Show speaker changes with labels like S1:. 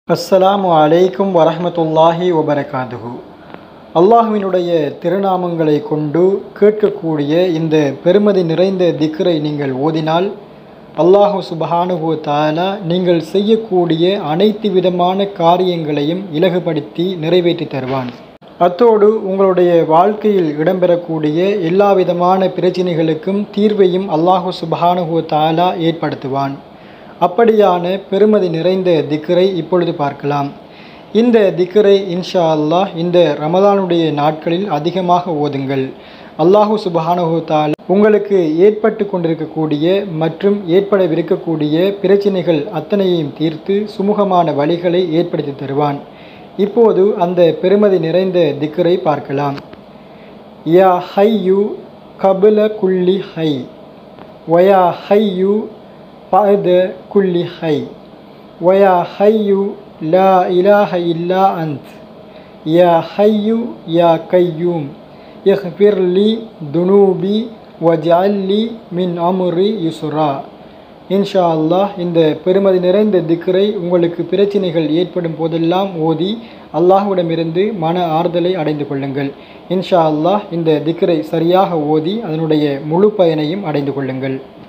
S1: அஸ்ஸலாமு அலைக்கும் வரஹ்மத்துல்லாஹி வபரகாதுஹு அல்லாஹுவினுடைய திருநாமங்களை கொண்டு கேட்கக்கூடிய இந்த பெருமதி நிறைந்த திக்ரை நீங்கள் ஓதினால் அல்லாஹு சுபஹானுஹு தாலா நீங்கள் செய்யக்கூடிய அனைத்து விதமான காரியங்களையும் இலகுபடுத்தி நிறைவேற்றி தருவான் அத்தோடு உங்களுடைய வாழ்க்கையில் இடம்பெறக்கூடிய எல்லா விதமான பிரச்சனைகளுக்கும் தீர்வையும் அல்லாஹு சுபஹானுஹு தாலா ஏற்படுத்துவான் அப்படியான பெருமதி நிறைந்த திக்கரை இப்பொழுது பார்க்கலாம் இந்த திக்கரை இன்ஷா அல்லாஹ் இந்த ரமதானுடைய நாட்களில் அதிகமாக ஓதுங்கள் அல்லாஹு சுபஹானஹு தால் உங்களுக்கு ஏற்பட்டு கொண்டிருக்கக்கூடிய மற்றும் ஏற்படவிருக்கக்கூடிய பிரச்சனைகள் அத்தனையையும் தீர்த்து சுமூகமான வழிகளை ஏற்படுத்தி தருவான் இப்போது அந்த பெருமதி நிறைந்த திக்கரை பார்க்கலாம் யா ஹையு கபுல குல்லி ஹை வயா ஹையு بعد كل حي ويا حي لا إله إلا أنت يا حي يا قيوم اغفر لي ذنوبي واجعل لي من أمري يسرا இன்ஷா அல்லாஹ் இந்த பெருமதி நிறைந்த திக்கரை உங்களுக்கு பிரச்சனைகள் ஏற்படும் போதெல்லாம் ஓதி அல்லாஹுவிடமிருந்து மன ஆறுதலை அடைந்து கொள்ளுங்கள் இன்ஷா அல்லாஹ் இந்த திக்கரை சரியாக ஓதி அதனுடைய முழு பயனையும் அடைந்து கொள்ளுங்கள்